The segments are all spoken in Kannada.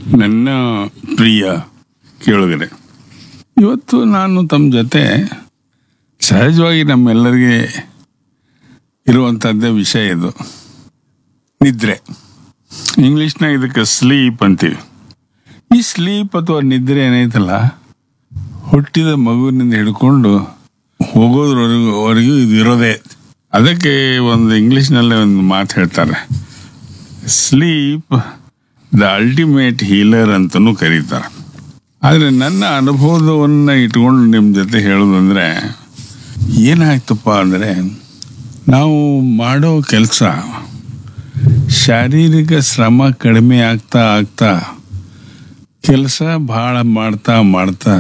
ನನ್ನ ಪ್ರಿಯ ಕೇಳುಗರೆ ಇವತ್ತು ನಾನು ತಮ್ಮ ಜೊತೆ ಸಹಜವಾಗಿ ನಮ್ಮೆಲ್ಲರಿಗೆ ಇರುವಂಥದ್ದೇ ವಿಷಯ ಇದು ನಿದ್ರೆ ಇಂಗ್ಲೀಷ್ನಾಗ ಇದಕ್ಕೆ ಸ್ಲೀಪ್ ಅಂತೀವಿ ಈ ಸ್ಲೀಪ್ ಅಥವಾ ನಿದ್ರೆ ಏನೈತಲ್ಲ ಹುಟ್ಟಿದ ಮಗುವಿನಿಂದ ಹಿಡ್ಕೊಂಡು ಹೋಗೋದ್ರವರೆಗೂ ವರೆಗೂ ಇದು ಇರೋದೇ ಅದಕ್ಕೆ ಒಂದು ಇಂಗ್ಲೀಷ್ನಲ್ಲೇ ಒಂದು ಮಾತು ಹೇಳ್ತಾರೆ ಸ್ಲೀಪ್ ದ ಅಲ್ಟಿಮೇಟ್ ಹೀಲರ್ ಅಂತಲೂ ಕರೀತಾರೆ ಆದರೆ ನನ್ನ ಅನುಭವವನ್ನು ಇಟ್ಕೊಂಡು ನಿಮ್ಮ ಜೊತೆ ಹೇಳೋದಂದ್ರೆ ಏನಾಯ್ತಪ್ಪ ಅಂದರೆ ನಾವು ಮಾಡೋ ಕೆಲಸ ಶಾರೀರಿಕ ಶ್ರಮ ಕಡಿಮೆ ಆಗ್ತಾ ಆಗ್ತಾ ಕೆಲಸ ಭಾಳ ಮಾಡ್ತಾ ಮಾಡ್ತಾ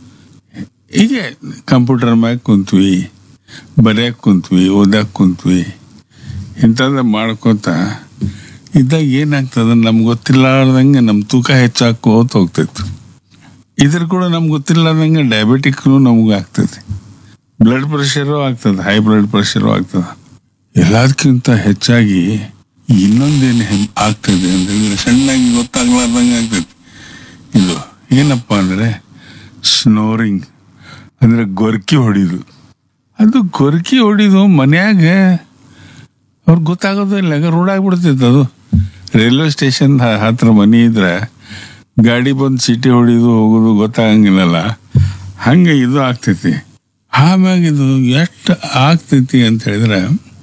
ಹೀಗೆ ಕಂಪ್ಯೂಟರ್ ಮ್ಯಾಗ ಕುಂತ್ವಿ ಬರೆಯಕ್ಕೆ ಕುಂತ್ವಿ ಓದಕ್ಕೆ ಕುಂತ್ವಿ ಇಂಥದ್ದು ಮಾಡ್ಕೋತ ಇದ್ದಾಗ ಏನಾಗ್ತದೆ ನಮ್ಗೆ ಗೊತ್ತಿಲ್ಲಾರ್ದಂಗೆ ನಮ್ಮ ತೂಕ ಹೆಚ್ಚಾಕೋತ ಹೋಗ್ತೈತೆ ಇದ್ರ ಕೂಡ ನಮ್ಗೆ ಗೊತ್ತಿಲ್ಲಾರ್ದಂಗೆ ಡಯಾಬಿಟಿಕ್ನು ನಮ್ಗೆ ಆಗ್ತದೆ ಬ್ಲಡ್ ಪ್ರೆಷರು ಆಗ್ತದೆ ಹೈ ಬ್ಲಡ್ ಪ್ರೆಷರು ಆಗ್ತದೆ ಎಲ್ಲದಕ್ಕಿಂತ ಹೆಚ್ಚಾಗಿ ಇನ್ನೊಂದೇನು ಹೆಂಗ್ ಆಗ್ತದೆ ಅಂತ ಹೇಳಿದ್ರೆ ಸಣ್ಣಾಗಿ ಗೊತ್ತಾಗ್ಲಾರ್ದಂಗೆ ಆಗ್ತದೆ ಇದು ಏನಪ್ಪ ಅಂದರೆ ಸ್ನೋರಿಂಗ್ ಅಂದರೆ ಗೊರ್ಕಿ ಹೊಡಿದು ಅದು ಗೊರ್ಕಿ ಹೊಡಿದು ಮನ್ಯಾಗ ಅವ್ರಿಗೆ ಗೊತ್ತಾಗೋದು ಇಲ್ಲ ರೂಢ ಆಗ್ಬಿಡ್ತೈತೆ ಅದು ರೈಲ್ವೆ ಸ್ಟೇಷನ್ ಹತ್ರ ಮನೆ ಇದ್ರೆ ಗಾಡಿ ಬಂದು ಸಿಟಿ ಹೊಡಿದು ಹೋಗೋದು ಗೊತ್ತಾಗಂಗಿಲ್ಲಲ್ಲ ಹಂಗೆ ಇದು ಆಗ್ತೈತಿ ಆಮ್ಯಾಗ ಇದು ಎಷ್ಟು ಆಗ್ತೈತಿ ಅಂತ ಹೇಳಿದ್ರೆ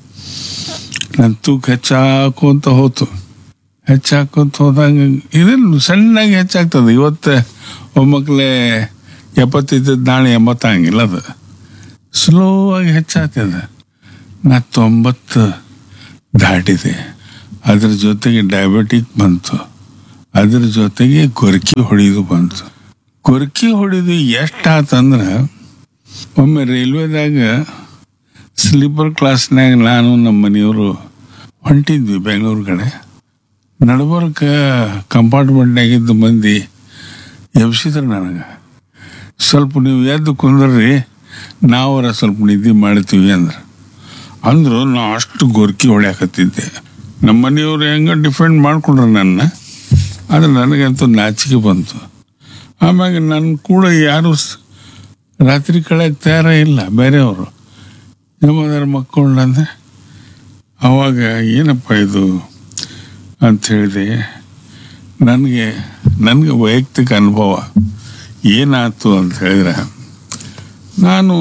ನನ್ನ ತೂಕ ಹೆಚ್ಚಾಕೋತ ಹೋತು ಹೆಚ್ಚಾಕೋತ ಹೋದಾಗ ಇದನ್ನು ಸಣ್ಣಾಗಿ ಹೆಚ್ಚಾಗ್ತದೆ ಇವತ್ತು ಒಮ್ಮಕ್ಲೆ ಎಪ್ಪತ್ತಿದ್ದದ್ದು ನಾಳೆ ಎಂಬತ್ತಾಗಿಲ್ಲ ಅದು ಸ್ಲೋ ಆಗಿ ಹೆಚ್ಚಾಗ್ತದೆ ನಾ ತೊಂಬತ್ತು ದಾಟಿದೆ ಅದ್ರ ಜೊತೆಗೆ ಡಯಾಬಿಟಿಕ್ ಬಂತು ಅದ್ರ ಜೊತೆಗೆ ಕೊರಕಿ ಹೊಡಿದು ಬಂತು ಕೊರಕಿ ಹೊಡಿದು ಎಷ್ಟಾತಂದ್ರೆ ಒಮ್ಮೆ ರೈಲ್ವೆದಾಗ ಸ್ಲೀಪರ್ ಕ್ಲಾಸ್ನಾಗ ನಾನು ನಮ್ಮ ಮನೆಯವರು ಹೊಂಟಿದ್ವಿ ಬೆಂಗಳೂರು ಕಡೆ ನಡ್ಬರ್ಕ ಕಂಪಾರ್ಟ್ಮೆಂಟ್ನಾಗಿದ್ದ ಮಂದಿ ಎಬ್ಸಿದ್ರು ನನಗೆ ಸ್ವಲ್ಪ ನೀವು ಎದ್ದು ಕುಂದ್ರಿ ನಾವರ ಸ್ವಲ್ಪ ನಿದ್ದೆ ಮಾಡ್ತೀವಿ ಅಂದ್ರೆ ಅಂದ್ರು ನಾ ಅಷ್ಟು ಗೊರ್ಕಿ ಹೊಡ್ಯಾಕತ್ತಿದ್ದೆ ನಮ್ಮ ಮನೆಯವರು ಹೆಂಗ ಡಿಫೆಂಡ್ ಮಾಡ್ಕೊಂಡ್ರು ನನ್ನ ಆದ್ರೆ ನನಗಂತೂ ನಾಚಿಕೆ ಬಂತು ಆಮ್ಯಾಗ ನನ್ನ ಕೂಡ ಯಾರು ಸ್- ರಾತ್ರಿ ಕಳೆಯಕ್ಕೆ ತಯಾರ ಇಲ್ಲ ಬೇರೆಯವರು ನಮ್ಮದರ ಮಕ್ಕಳಂದ್ರೆ ಅವಾಗ ಏನಪ್ಪ ಇದು ಅಂತ ಹೇಳಿದೆ ನನಗೆ ನನಗೆ ವೈಯಕ್ತಿಕ ಅನುಭವ ಏನಾಯ್ತು ಅಂತ ಹೇಳಿದ್ರೆ ನಾನು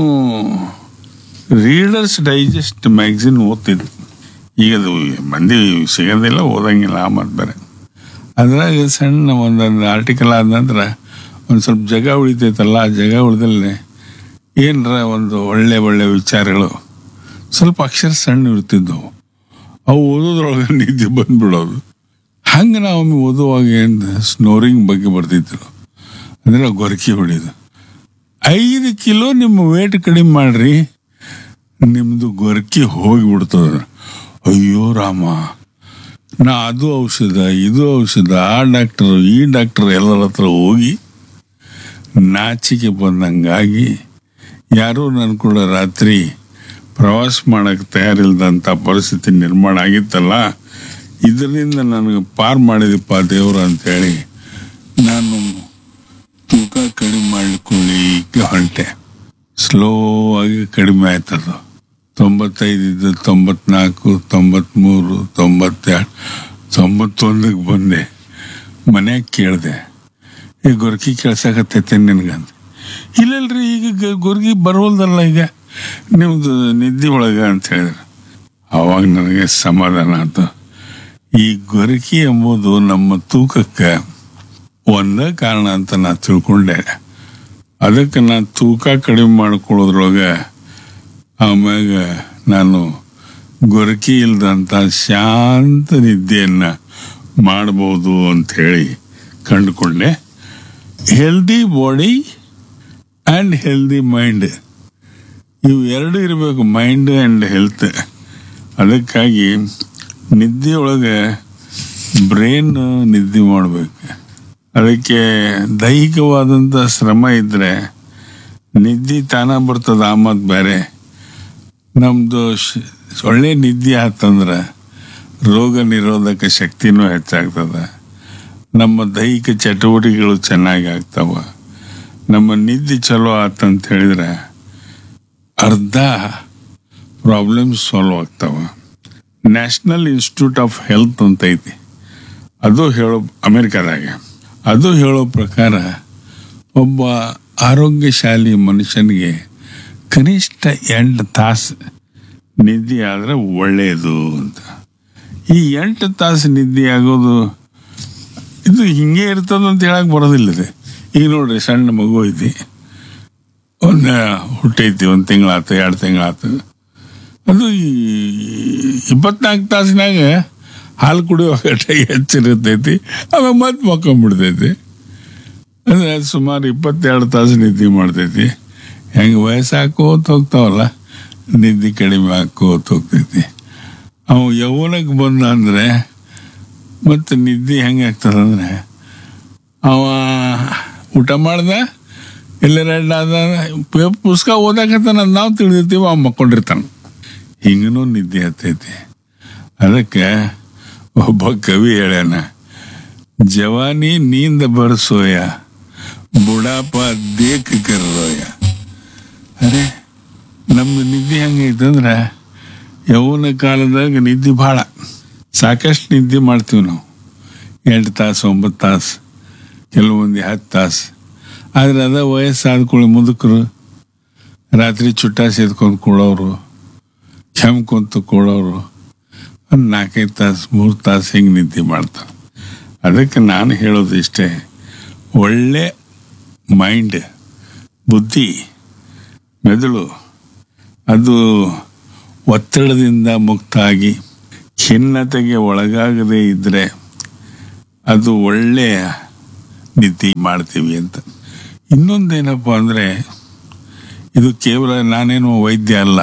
ರೀಡರ್ಸ್ ಡೈಜೆಸ್ಟ್ ಮ್ಯಾಗ್ಝಿನ್ ಓದ್ತಿದ್ದೆ ಈಗ ಅದು ಮಂದಿ ಸಿಗೋದಿಲ್ಲ ಓದಂಗಿಲ್ಲ ಆ ಮತ್ತು ಬೇರೆ ಅದ್ರಾಗ ಸಣ್ಣ ಒಂದೊಂದು ಆರ್ಟಿಕಲ್ ಆದ ನಂತರ ಒಂದು ಸ್ವಲ್ಪ ಜಾಗ ಉಳಿತೈತಲ್ಲ ಆ ಜಾಗ ಉಳಿದಲ್ಲಿ ಏನರ ಒಂದು ಒಳ್ಳೆ ಒಳ್ಳೆ ವಿಚಾರಗಳು ಸ್ವಲ್ಪ ಅಕ್ಷರ ಸಣ್ಣ ಇರ್ತಿದ್ದವು ಅವು ಓದೋದ್ರೊಳಗೆ ನಿದ್ದೆ ಬಂದ್ಬಿಡೋದು ಹಂಗೆ ನಾವು ಒಮ್ಮೆ ಓದುವಾಗ ಏನು ಸ್ನೋರಿಂಗ್ ಬಗ್ಗೆ ಬರ್ತಿದ್ರು ಅಂದರೆ ಗೊರಕಿ ಹೊಡಿದು ಐದು ಕಿಲೋ ನಿಮ್ಮ ವೇಟ್ ಕಡಿಮೆ ಮಾಡ್ರಿ ನಿಮ್ಮದು ಗೊರಕಿ ಹೋಗಿಬಿಡ್ತದೆ ಅಯ್ಯೋ ರಾಮ ನಾ ಅದು ಔಷಧ ಇದು ಔಷಧ ಆ ಡಾಕ್ಟರ್ ಈ ಡಾಕ್ಟರ್ ಎಲ್ಲರ ಹತ್ರ ಹೋಗಿ ನಾಚಿಕೆ ಬಂದಂಗಾಗಿ ಯಾರೂ ನನ್ನ ಕೂಡ ರಾತ್ರಿ ಪ್ರವಾಸ ಮಾಡಕ್ಕೆ ತಯಾರಿಲ್ದಂಥ ಪರಿಸ್ಥಿತಿ ನಿರ್ಮಾಣ ಆಗಿತ್ತಲ್ಲ ಇದರಿಂದ ನನಗೆ ಪಾರ್ ಮಾಡಿದಪ್ಪ ದೇವರು ಅಂತೇಳಿ ನಾನು ತೂಕ ಕಡಿಮೆ ಮಾಡಿಕೊಳ್ಳಿಕ್ಕೆ ಹೊಂಟೆ ಸ್ಲೋ ಆಗಿ ಕಡಿಮೆ ಆಯ್ತದು ತೊಂಬತ್ತೈದು ಇದ್ದು ತೊಂಬತ್ನಾಲ್ಕು ತೊಂಬತ್ಮೂರು ತೊಂಬತ್ತೆರಡು ತೊಂಬತ್ತೊಂದಕ್ಕೆ ಬಂದೆ ಮನ್ಯಾಗ ಕೇಳಿದೆ ಈ ಗೊರ್ಕಿ ಕೇಳ್ಸಕತ್ತೈತೆ ನಿನಗಂತ ಇಲ್ಲಲ್ರಿ ಈಗ ಗ- ಗೊರ್ಗಿ ಬರೋಲ್ದಲ್ಲ ಈಗ ನಿಮ್ದು ನಿದ್ದೆ ಒಳಗೆ ಅಂತ ಹೇಳಿದ್ರು ಅವಾಗ ನನಗೆ ಸಮಾಧಾನ ಆಯ್ತು ಈ ಗೊರಕಿ ಎಂಬುದು ನಮ್ಮ ತೂಕಕ್ಕೆ ಒಂದೇ ಕಾರಣ ಅಂತ ನಾ ತಿಳ್ಕೊಂಡೆ ಅದಕ್ಕೆ ನಾನು ತೂಕ ಕಡಿಮೆ ಮಾಡ್ಕೊಳ್ಳೋದ್ರೊಳಗೆ ಆಮ್ಯಾಗ ನಾನು ಗೊರಕಿ ಇಲ್ದಂಥ ಶಾಂತ ನಿದ್ದೆಯನ್ನು ಮಾಡ್ಬೋದು ಅಂಥೇಳಿ ಕಂಡುಕೊಂಡೆ healthy body and healthy mind ಇವು ಎರಡು ಇರಬೇಕು ಮೈಂಡ್ ಆ್ಯಂಡ್ ಹೆಲ್ತ್ ಅದಕ್ಕಾಗಿ ನಿದ್ದೆಯೊಳಗೆ ಬ್ರೈನ್ ನಿದ್ದೆ ಮಾಡಬೇಕು ಅದಕ್ಕೆ ದೈಹಿಕವಾದಂಥ ಶ್ರಮ ಇದ್ದರೆ ನಿದ್ದೆ ತಾನ ಬರ್ತದೆ ಆ ಮತ್ತು ಬೇರೆ ನಮ್ಮದು ಒಳ್ಳೆ ನಿದ್ದೆ ಆತಂದ್ರೆ ರೋಗ ನಿರೋಧಕ ಶಕ್ತಿನೂ ಹೆಚ್ಚಾಗ್ತದೆ ನಮ್ಮ ದೈಹಿಕ ಚಟುವಟಿಕೆಗಳು ಚೆನ್ನಾಗಿ ಆಗ್ತಾವ ನಮ್ಮ ನಿದ್ದೆ ಚಲೋ ಆತಂತ ಹೇಳಿದ್ರೆ ಅರ್ಧ ಪ್ರಾಬ್ಲಮ್ ಸಾಲ್ವ್ ಆಗ್ತಾವ ನ್ಯಾಷನಲ್ ಇನ್ಸ್ಟಿಟ್ಯೂಟ್ ಆಫ್ ಹೆಲ್ತ್ ಅಂತ ಐತಿ ಅದು ಹೇಳೋ ಅಮೆರಿಕದಾಗ ಅದು ಹೇಳೋ ಪ್ರಕಾರ ಒಬ್ಬ ಆರೋಗ್ಯಶಾಲಿ ಮನುಷ್ಯನಿಗೆ ಕನಿಷ್ಠ ಎಂಟು ತಾಸು ನಿದ್ದೆ ಆದರೆ ಒಳ್ಳೆಯದು ಅಂತ ಈ ಎಂಟು ತಾಸು ನಿದ್ದೆ ಆಗೋದು ಇದು ಹಿಂಗೆ ಇರ್ತದ ಅಂತ ಹೇಳಕ್ ಬರೋದಿಲ್ಲ ಇದು ಈಗ ನೋಡ್ರಿ ಸಣ್ಣ ಮಗು ಐತಿ ಒಂದು ಹುಟ್ಟೈತಿ ಒಂದು ತಿಂಗಳಾತು ಎರಡು ತಿಂಗಳಾತು ಅದು ಈ ಇಪ್ಪತ್ನಾಲ್ಕು ತಾಸಿನಾಗ ಹಾಲು ಕುಡಿಯುವ ಹೆಚ್ಚಿರ್ತೈತಿ ಆಮೇಲೆ ಮತ್ತೆ ಮಕ್ಕೊಂಬಿಡ್ತೈತಿ ಅಂದ್ರೆ ಅದು ಸುಮಾರು ಇಪ್ಪತ್ತೆರಡು ತಾಸು ನಿದ್ದೆ ಮಾಡ್ತೈತಿ ಹೆಂಗೆ ವಯಸ್ಸು ಹಾಕೋತ ಹೋಗ್ತಾವಲ್ಲ ನಿದ್ದೆ ಕಡಿಮೆ ಹಾಕೋತ ಹೋಗ್ತೈತಿ ಅವು ಯೌವನಕ್ಕೆ ಬಂದ ಅಂದರೆ ಮತ್ತು ನಿದ್ದೆ ಹೆಂಗೆ ಆಗ್ತದಂದ್ರೆ ಅವ ಊಟ ಮಾಡ್ದ ಎಲ್ಲೆರಡು ಅದ ಪೇ- ಪುಸ್ತಕ ಓದಾಕತ್ತಾನ ನಾವು ತಿಳಿದಿರ್ತೀವಿ ಅವ ಮಕ್ಕೊಂಡಿರ್ತಾನೆ ಹಿಂಗೂ ನಿದ್ದೆ ಹತ್ತೈತಿ ಅದಕ್ಕೆ ಒಬ್ಬ ಕವಿ ಹೇಳ್ಯಾನ ಜವಾನಿ ನೀಂದ ಬರ್ಸೋಯ ಬುಡಾಪ ದೇಕ್ ಕರ್ರೋಯ ಅರೆ ನಮ್ಮ ನಿದ್ದೆ ಹೆಂಗೈತಂದ್ರೆ ಯೌವನ ಕಾಲದಾಗ ನಿದ್ದೆ ಭಾಳ ಸಾಕಷ್ಟು ನಿದ್ದೆ ಮಾಡ್ತೀವಿ ನಾವು ಎಂಟು ತಾಸು ಒಂಬತ್ತು ತಾಸು ಕೆಲವೊಂದು ಹತ್ತು ತಾಸು ಆದರೆ ಅದ ವಯಸ್ಸಾದ ಕೂಡ ಮುದುಕರು ರಾತ್ರಿ ಚುಟ್ಟ ಸೇದ್ಕೊಂಡು ಕೊಡೋರು ಕೆಮ್ಕೊಂತ ಕೊಡೋರು ಒಂದು ನಾಲ್ಕೈದು ತಾಸು ಮೂರು ತಾಸು ಹಿಂಗೆ ನಿದ್ದೆ ಮಾಡ್ತಾರೆ ಅದಕ್ಕೆ ನಾನು ಹೇಳೋದು ಇಷ್ಟೇ ಒಳ್ಳೆ ಮೈಂಡ್ ಬುದ್ಧಿ ಮೆದುಳು ಅದು ಒತ್ತಡದಿಂದ ಮುಕ್ತ ಆಗಿ ಖಿನ್ನತೆಗೆ ಒಳಗಾಗದೇ ಇದ್ದರೆ ಅದು ಒಳ್ಳೆಯ ನಿದ್ದೆ ಮಾಡ್ತೀವಿ ಅಂತ ಇನ್ನೊಂದೇನಪ್ಪ ಅಂದರೆ ಇದು ಕೇವಲ ನಾನೇನು ವೈದ್ಯ ಅಲ್ಲ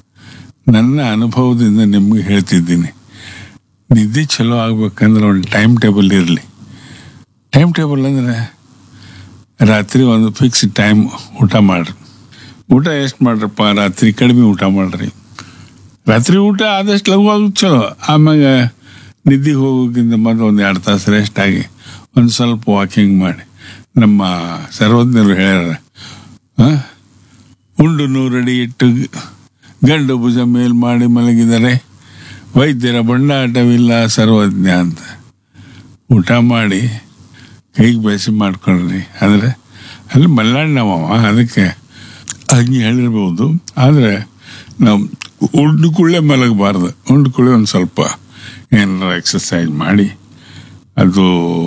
ನನ್ನ ಅನುಭವದಿಂದ ನಿಮಗೆ ಹೇಳ್ತಿದ್ದೀನಿ ನಿದ್ದೆ ಚಲೋ ಆಗ್ಬೇಕಂದ್ರೆ ಒಂದು ಟೈಮ್ ಟೇಬಲ್ ಇರಲಿ ಟೈಮ್ ಟೇಬಲ್ ಅಂದರೆ ರಾತ್ರಿ ಒಂದು ಫಿಕ್ಸ್ ಟೈಮ್ ಊಟ ಮಾಡ್ರಿ ಊಟ ಎಷ್ಟು ಮಾಡ್ರಪ್ಪ ರಾತ್ರಿ ಕಡಿಮೆ ಊಟ ಮಾಡ್ರಿ ರಾತ್ರಿ ಊಟ ಆದಷ್ಟು ಲಘು ಆಗೋದು ಚಲೋ ಆಮ್ಯಾಗ ನಿದ್ದೆಗೆ ಹೋಗೋಕ್ಕಿಂತ ಮೊದಲು ಒಂದು ಎರಡು ತಾಸು ರೆಸ್ಟ್ ಆಗಿ ಒಂದು ಸ್ವಲ್ಪ ವಾಕಿಂಗ್ ಮಾಡಿ ನಮ್ಮ ಸರ್ವಜ್ಞರು ಹೇಳ್ಯಾರ ಆ? ಉಂಡು ನೂರಡಿ ಇಟ್ಟು ಗಂಡು ಭುಜ ಮೇಲ್ ಮಾಡಿ ಮಲಗಿದರೆ ವೈದ್ಯರ ಬಂಡಾಟವಿಲ್ಲ ಸರ್ವಜ್ಞ ಅಂತ ಊಟ ಮಾಡಿ ಕೈಗೆ ಬೇಸಿ ಮಾಡ್ಕೊಳ್ರಿ ಅಂದರೆ ಅಲ್ಲಿ ಮಲ್ಲಾಣ್ಣವ ಅದಕ್ಕೆ ಹಂಗೆ ಹೇಳಿರ್ಬೋದು ಆದರೆ ನಾವು ಉಂಡು ಕುಳ್ಳೆ ಮಲಗಬಾರ್ದು ಉಂಡು ಕುಳ್ಳೆ ಒಂದು ಸ್ವಲ್ಪ ಏನಾರ ಎಕ್ಸಸೈಸ್ ಮಾಡಿ ಅದು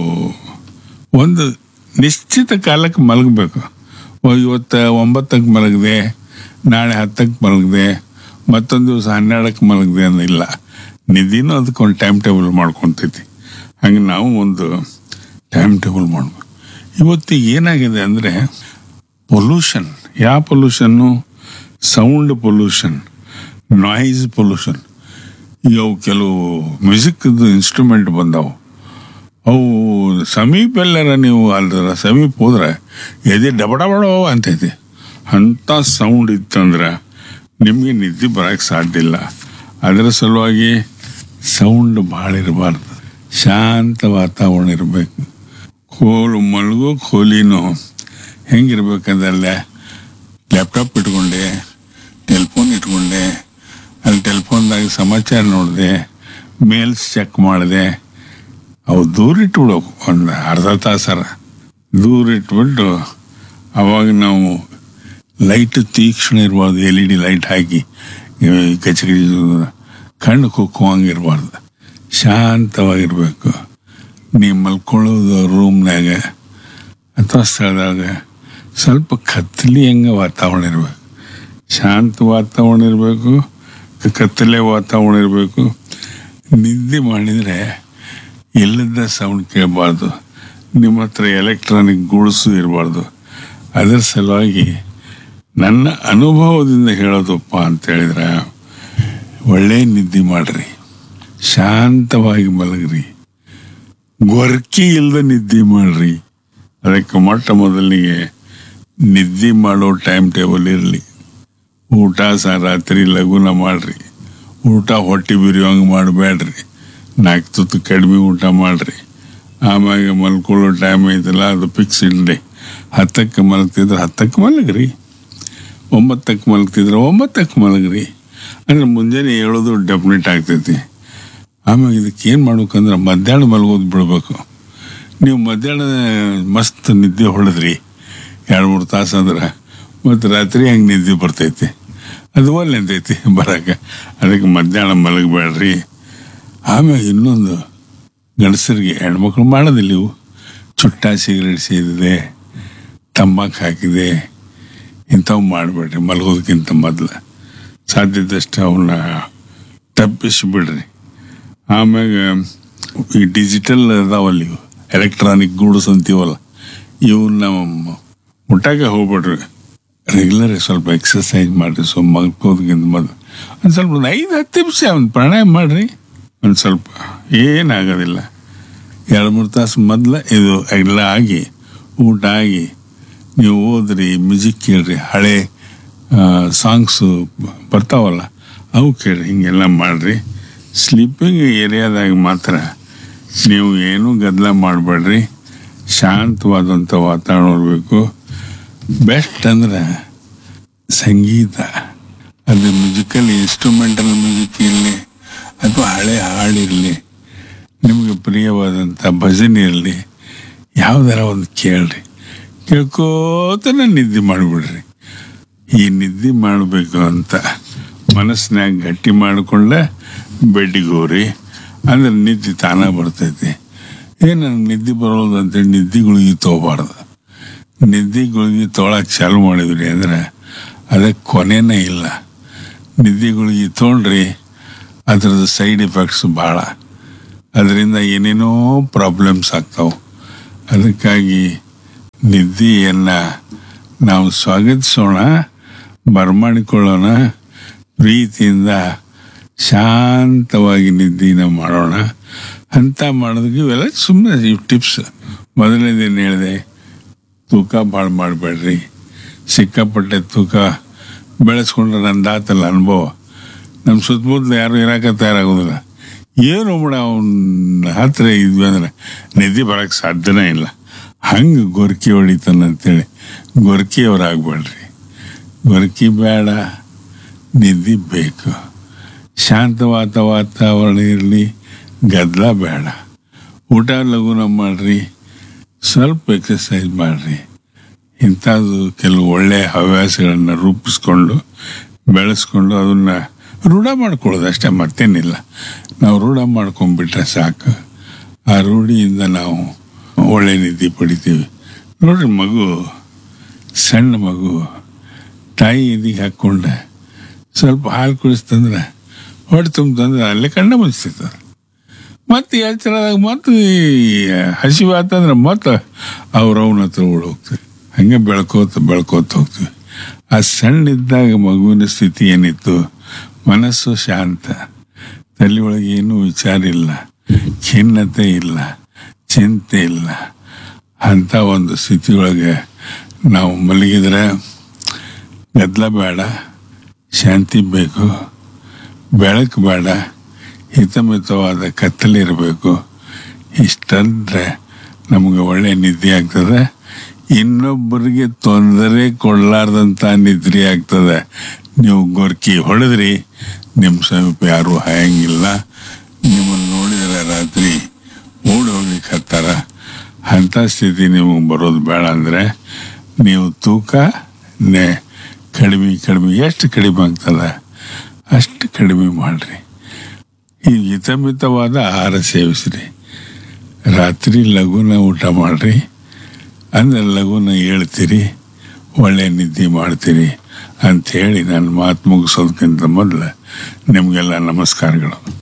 ಒಂದು ನಿಶ್ಚಿತ ಕಾಲಕ್ಕೆ ಮಲಗಬೇಕು ಇವತ್ತು ಒಂಬತ್ತಕ್ಕೆ ಮಲಗಿದೆ ನಾಳೆ ಹತ್ತಕ್ಕೆ ಮಲಗಿದೆ ಮತ್ತೊಂದು ದಿವಸ ಹನ್ನೆರಡಕ್ಕೆ ಮಲಗಿದೆ ಅನ್ನಿಲ್ಲ ನಿದ್ದಿನೂ ಅದಕ್ಕೆ ಒಂದು ಟೈಮ್ ಟೇಬಲ್ ಮಾಡ್ಕೊತೈತಿ ಹಂಗೆ ನಾವು ಒಂದು ಟೈಮ್ ಟೇಬಲ್ ಮಾಡ್ಬೇಕು ಇವತ್ತಿಗೆ ಏನಾಗಿದೆ ಅಂದರೆ ಪೊಲ್ಯೂಷನ್ ಯಾವ pollution sound pollution noise pollution ಈಗ ಅವು ಕೆಲವು ಮ್ಯೂಸಿಕ್ದು ಇನ್ಸ್ಟ್ರೂಮೆಂಟ್ ಬಂದಾವು ಅವು ಸಮೀಪ ಎಲ್ಲರ ನೀವು ಅಲ್ದ್ರ ಸಮೀಪ ಹೋದ್ರೆ ಎದೆ ಡಬಡಬಡೋ ಅಂತೈತಿ ಅಂಥ ಸೌಂಡ್ ಇತ್ತಂದ್ರೆ ನಿಮಗೆ ನಿದ್ದೆ ಬರೋಕ್ಕೆ ಸಾಧ್ಯ ಇಲ್ಲ ಅದರ ಸಲುವಾಗಿ ಸೌಂಡ್ ಭಾಳ ಇರಬಾರ್ದು ಶಾಂತ ವಾತಾವರಣ ಇರಬೇಕು ಕೋಲು ಮಲಗೋ ಕೋಲಿನೂ ಹೆಂಗಿರ್ಬೇಕಂದ್ರೆ ಲ್ಯಾಪ್ಟಾಪ್ ಇಟ್ಕೊಂಡೆ ಟೆಲಿಫೋನ್ ಇಟ್ಕೊಂಡೆ ಅಲ್ಲಿ ಟೆಲಿಫೋನ್ದಾಗ ಸಮಾಚಾರ ನೋಡಿದೆ ಮೇಲ್ಸ್ ಚೆಕ್ ಮಾಡಿದೆ ಅವು ದೂರ ಇಟ್ಬಿಡೋಕು ಒಂದು ಅರ್ಧ ತಾಸರ ದೂರ ಇಟ್ಬಿಟ್ಟು ಅವಾಗ ನಾವು ಲೈಟ್ ತೀಕ್ಷ್ಣ ಇರಬಾರ್ದು ಎಲ್ ಇ ಡಿ ಲೈಟ್ ಹಾಕಿ ಈ ಕಚೇರಿ ಕಣ್ಣು ಕುಕ್ಕುವಂಗಿರಬಾರ್ದು ಶಾಂತವಾಗಿರ್ಬೇಕು ನೀ ಮಲ್ಕೊಳ್ಳೋದು ರೂಮ್ನಾಗ ಅಥವಾ ಸ್ಥಳದಾಗ ಸ್ವಲ್ಪ ಕತ್ತಲಿ ಹಂಗೆ ವಾತಾವರಣ ಇರಬೇಕು ಶಾಂತ ವಾತಾವರಣ ಇರಬೇಕು ಕತ್ತಲೆ ವಾತಾವರಣ ಇರಬೇಕು ನಿದ್ದೆ ಮಾಡಿದರೆ ಇಲ್ಲದ ಸೌಂಡ್ ಕೇಳಬಾರ್ದು ನಿಮ್ಮ ಹತ್ರ ಎಲೆಕ್ಟ್ರಾನಿಕ್ ಗೂಡ್ಸು ಇರಬಾರ್ದು ಅದರ ಸಲುವಾಗಿ ನನ್ನ ಅನುಭವದಿಂದ ಹೇಳೋದಪ್ಪ ಅಂತ ಹೇಳಿದ್ರೆ ಒಳ್ಳೆ ನಿದ್ದೆ ಮಾಡ್ರಿ ಶಾಂತವಾಗಿ ಮಲಗ್ರಿ ಗೊರ್ಕಿ ಇಲ್ಲದ ನಿದ್ದೆ ಮಾಡ್ರಿ ಅದಕ್ಕೆ ಮೊಟ್ಟ ಮೊದಲಿಗೆ ನಿದ್ದೆ ಮಾಡೋ ಟೈಮ್ ಟೇಬಲ್ ಇರಲಿ ಊಟ ಸಹ ರಾತ್ರಿ ಲಘುನ ಮಾಡ್ರಿ ಊಟ ಹೊಟ್ಟೆ ಬಿರಿಯೋಂಗೆ ಮಾಡಬೇಡ್ರಿ ನಾಲ್ಕು ತುತ್ತು ಕಡಿಮೆ ಊಟ ಮಾಡ್ರಿ ಆಮ್ಯಾಗ ಮಲ್ಕೊಳ್ಳೋ ಟೈಮ್ ಐತಲ್ಲ ಅದು ಫಿಕ್ಸ್ ಇಡ್ರಿ ಹತ್ತಕ್ಕೆ ಮಲಗ್ತಿದ್ರೆ ಹತ್ತಕ್ಕೆ ಮಲಗ್ರಿ ಒಂಬತ್ತಕ್ಕೆ ಮಲಗ್ತಿದ್ರೆ ಒಂಬತ್ತಕ್ಕೆ ಮಲಗ್ರಿ ಅಂದ್ರೆ ಮುಂಜಾನೆ ಹೇಳೋದು ಡೆಫಿನೆಟ್ ಆಗ್ತೈತಿ ಆಮ್ಯಾಗ ಇದಕ್ಕೆ ಏನು ಮಾಡ್ಬೇಕಂದ್ರೆ ಮಧ್ಯಾಹ್ನ ಮಲಗೋದು ಬಿಡ್ಬೇಕು ನೀವು ಮಧ್ಯಾಹ್ನ ಮಸ್ತ್ ನಿದ್ದೆ ಹೊಡೆದ್ರಿ ಎರಡು ಮೂರು ತಾಸು ಅಂದ್ರೆ ಮತ್ತು ರಾತ್ರಿ ಹಂಗೆ ನಿದ್ದೆ ಬರ್ತೈತಿ ಅದು ಒಳ್ಳೆ ಅಂತೈತಿ ಬರಕ್ಕೆ ಅದಕ್ಕೆ ಮಧ್ಯಾಹ್ನ ಮಲಗಬೇಡ್ರಿ ಆಮ್ಯಾಗ ಇನ್ನೊಂದು ಗಂಡಸರಿಗೆ ಹೆಣ್ಮಕ್ಳು ಮಾಡೋದಿಲ್ಲ ಇವು ಚುಟ್ಟ ಸಿಗರೇಟ್ ಸೇದಿದೆ ತಂಬಾಕು ಹಾಕಿದೆ ಇಂಥವು ಮಾಡಬೇಡ್ರಿ ಮಲಗೋದಕ್ಕಿಂತ ಮೊದಲು ಸಾಧ್ಯದಷ್ಟು ಅವನ್ನ ತಪ್ಪಿಸಿ ಬಿಡ್ರಿ ಆಮ್ಯಾಗ ಈ ಡಿಜಿಟಲ್ ಅದಾವಲ್ಲ ಇವು ಎಲೆಕ್ಟ್ರಾನಿಕ್ ಗೂಡ್ಸ್ ಅಂತೀವಲ್ಲ ಇವನ್ನ ಮುಟ್ಟಾಗೆ ಹೋಗ್ಬೇಡ್ರಿ ರೆಗ್ಯುಲರ್ ಸ್ವಲ್ಪ ಎಕ್ಸಸೈಸ್ ಮಾಡಿರಿ ಸೊ ಮಲ್ಕೋದಕ್ಕಿಂತ ಮೊದಲು ಒಂದು ಸ್ವಲ್ಪ ಒಂದು ಐದು ಹತ್ತು ನಿಮಿಷ ಒಂದು ಪ್ರಾಣಾಯಾಮ ಮಾಡಿರಿ ಒಂದು ಸ್ವಲ್ಪ ಏನಾಗೋದಿಲ್ಲ ಎರಡು ಮೂರು ತಾಸು ಮೊದಲು ಇದು ಎಲ್ಲ ಆಗಿ ಊಟ ಆಗಿ ನೀವು ಓದ್ರಿ ಮ್ಯೂಸಿಕ್ ಕೇಳ್ರಿ ಹಳೆ ಸಾಂಗ್ಸು ಬರ್ತಾವಲ್ಲ ಅವು ಕೇಳ್ರಿ ಹಿಂಗೆಲ್ಲ ಮಾಡಿರಿ ಸ್ಲೀಪಿಂಗ್ ಏರಿಯಾದಾಗ ಮಾತ್ರ ನೀವು ಏನೂ ಗದ್ದಲ ಮಾಡಬೇಡ್ರಿ ಶಾಂತವಾದಂಥ ವಾತಾವರಣ ಇರಬೇಕು ಬೆಸ್ಟ್ ಅಂದ್ರೆ ಸಂಗೀತ ಅದು ಮ್ಯೂಸಿಕಲ್ ಇನ್ಸ್ಟ್ರೂಮೆಂಟಲ್ ಮ್ಯೂಸಿಕ್ ಇರಲಿ ಅಥವಾ ಹಳೆ ಹಾಡಿರಲಿ ನಿಮಗೆ ಪ್ರಿಯವಾದಂಥ ಭಜನೆ ಇರಲಿ ಯಾವ್ದಾರ ಒಂದು ಕೇಳ್ರಿ ಕೇಳ್ಕೋತನ ನಿದ್ದೆ ಮಾಡಿಬಿಡ್ರಿ ಈ ನಿದ್ದೆ ಮಾಡಬೇಕು ಅಂತ ಮನಸ್ಸಿನಾಗ ಗಟ್ಟಿ ಮಾಡಿಕೊಂಡೆ ಬೆಡ್ಡಿಗೆ ಹೋಗ್ರಿ ಅಂದ್ರೆ ನಿದ್ದೆ ತಾನ ಬರ್ತೈತಿ ಏನು ನನಗೆ ನಿದ್ದೆ ಬರೋದು ಅಂತೇಳಿ ನಿದ್ದೆ ಗುಳಿಗೆ ತೊಗೋಬಾರ್ದು ನಿದ್ದೆ ಗುಳಿಗೆ ತೊಗೊಳಕ್ಕೆ ಚಾಲು ಮಾಡಿದ್ರಿ ಅಂದ್ರೆ ಅದಕ್ಕೆ ಕೊನೆನೇ ಇಲ್ಲ ನಿದ್ದೆ ಗುಳಿಗೆ ತೊಗೊಂಡ್ರಿ ಅದ್ರದ್ದು ಸೈಡ್ ಎಫೆಕ್ಟ್ಸ್ ಭಾಳ ಅದರಿಂದ ಏನೇನೋ ಪ್ರಾಬ್ಲಮ್ಸ್ ಆಗ್ತಾವೆ ಅದಕ್ಕಾಗಿ ನಿದ್ದೆಯನ್ನು ನಾವು ಸ್ವಾಗತಿಸೋಣ ಬರಮಾಡಿಕೊಳ್ಳೋಣ ಪ್ರೀತಿಯಿಂದ ಶಾಂತವಾಗಿ ನಿದ್ದೆನ ಮಾಡೋಣ ಅಂತ ಮಾಡೋದಕ್ಕೆ ಇವೆಲ್ಲ ಸುಮ್ಮನೆ ಇವು ಟಿಪ್ಸ್ ಮೊದಲನೇದೇನು ಹೇಳಿದೆ ತೂಕ ಭಾಳ ಮಾಡಬೇಡ್ರಿ ಸಿಕ್ಕಾಪಟ್ಟೆ ತೂಕ ಬೆಳೆಸ್ಕೊಂಡ್ರೆ ನಂದಾತಲ್ಲ ಅನುಭವ ನಮ್ಮ ಸುತ್ತಮುತ್ತಲು ಯಾರು ಇರೋಕೆ ತಯಾರಾಗೋದಿಲ್ಲ ಏನು ಬಿಡ ಅವನ ಹತ್ರ ಇದ್ವಿ ಅಂದ್ರೆ ನಿದ್ದೆ ಬರೋಕ್ಕೆ ಸಾಧ್ಯನೇ ಇಲ್ಲ ಹಂಗೆ ಗೊರ್ಕಿ ಹೊಡಿತಾನೆ ಅಂತೇಳಿ ಗೊರ್ಕಿಯವ್ರಾಗಬೇಡ್ರಿ ಗೊರ್ಕಿ ಬೇಡ ನಿದ್ದೆ ಬೇಕು ಶಾಂತವಾದ ವಾತಾವರಣ ಇರಲಿ ಗದ್ದಲ ಬೇಡ ಊಟ ಲಘುನ ಮಾಡಿರಿ ಸ್ವಲ್ಪ ಎಕ್ಸಸೈಸ್ ಮಾಡಿರಿ ಇಂಥದ್ದು ಕೆಲವು ಒಳ್ಳೆಯ ಹವ್ಯಾಸಗಳನ್ನು ರೂಪಿಸ್ಕೊಂಡು ಬೆಳೆಸ್ಕೊಂಡು ಅದನ್ನು ರೂಢ ಮಾಡ್ಕೊಳ್ಳೋದು ಅಷ್ಟೇ ಮತ್ತೇನಿಲ್ಲ ನಾವು ರೂಢ ಮಾಡ್ಕೊಂಡ್ಬಿಟ್ರೆ ಸಾಕು ಆ ರೂಢಿಯಿಂದ ನಾವು ಒಳ್ಳೆ ನಿದ್ದೆ ಪಡಿತೀವಿ ನೋಡ್ರಿ ಮಗು ಸಣ್ಣ ಮಗು ತಾಯಿ ಎದಿಗೆ ಹಾಕ್ಕೊಂಡೆ ಸ್ವಲ್ಪ ಹಾಲು ಕುಡಿಸ್ತಂದ್ರೆ ಹೊಟ್ಟೆ ತುಂಬಂದ್ರೆ ಅಲ್ಲೇ ಕಣ್ಣ ಮುಚ್ತಿರ್ತದೆ ಮತ್ತೆ ಎಚ್ಚರದಾಗ ಮತ್ತೆ ಹಸಿವು ಆತಂದ್ರೆ ಮತ್ತೆ ಅವ್ರ ಅವನ ಹತ್ರ ಓಡ್ ಹೋಗ್ತೀವಿ ಹಂಗೆ ಬೆಳ್ಕೋತ ಬೆಳ್ಕೋತ ಹೋಗ್ತೀವಿ ಆ ಸಣ್ಣ ಇದ್ದಾಗ ಮಗುವಿನ ಸ್ಥಿತಿ ಏನಿತ್ತು ಮನಸ್ಸು ಶಾಂತ ತಲೆ ಒಳಗೆ ಏನೂ ವಿಚಾರ ಇಲ್ಲ ಖಿನ್ನತೆ ಇಲ್ಲ ಚಿಂತೆ ಇಲ್ಲ ಅಂಥ ಒಂದು ಸ್ಥಿತಿಯೊಳಗೆ ನಾವು ಮಲಗಿದ್ರೆ ಗದ್ದಲ ಬೇಡ ಶಾಂತಿ ಬೇಕು ಬೆಳಕು ಬೇಡ ಹಿತಮಿತವಾದ ಕತ್ತಲಿರಬೇಕು ಇಷ್ಟಂದ್ರೆ ನಮಗೆ ಒಳ್ಳೆ ನಿದ್ದೆ ಆಗ್ತದೆ ಇನ್ನೊಬ್ಬರಿಗೆ ತೊಂದರೆ ಕೊಡಲಾರ್ದಂಥ ನಿದ್ರೆ ಆಗ್ತದೆ ನೀವು ಗೊರ್ಕಿ ಹೊಡೆದ್ರಿ ನಿಮ್ಮ ಸಮೀಪ ಯಾರೂ ಹಾಯಂಗಿಲ್ಲ ನಿಮ್ಮನ್ನು ನೋಡಿದ್ರೆ ರಾತ್ರಿ ಓಡಿ ಹೋಗ್ಲಿಕ್ಕೆ ಹತ್ತಾರ ಅಂಥ ಸ್ಥಿತಿ ನಿಮಗೆ ಬರೋದು ಬೇಡ ಅಂದರೆ ನೀವು ತೂಕ ನೆ ಕಡಿಮೆ ಕಡಿಮೆ ಎಷ್ಟು ಕಡಿಮೆ ಆಗ್ತದೆ ಅಷ್ಟು ಕಡಿಮೆ ಮಾಡಿರಿ ಈ ಹಿತಮಿತವಾದ ಆಹಾರ ಸೇವಿಸ್ರಿ ರಾತ್ರಿ ಲಘುನ ಊಟ ಮಾಡ್ರಿ ಅಂದ್ರೆ ಲಘುನ ಹೇಳ್ತೀರಿ ಒಳ್ಳೆ ನಿದ್ದೆ ಮಾಡ್ತೀರಿ ಅಂಥೇಳಿ ನಾನು ಮಾತು ಮುಗಿಸೋದಕ್ಕಿಂತ ಮೊದಲು ನಿಮಗೆಲ್ಲ ನಮಸ್ಕಾರಗಳು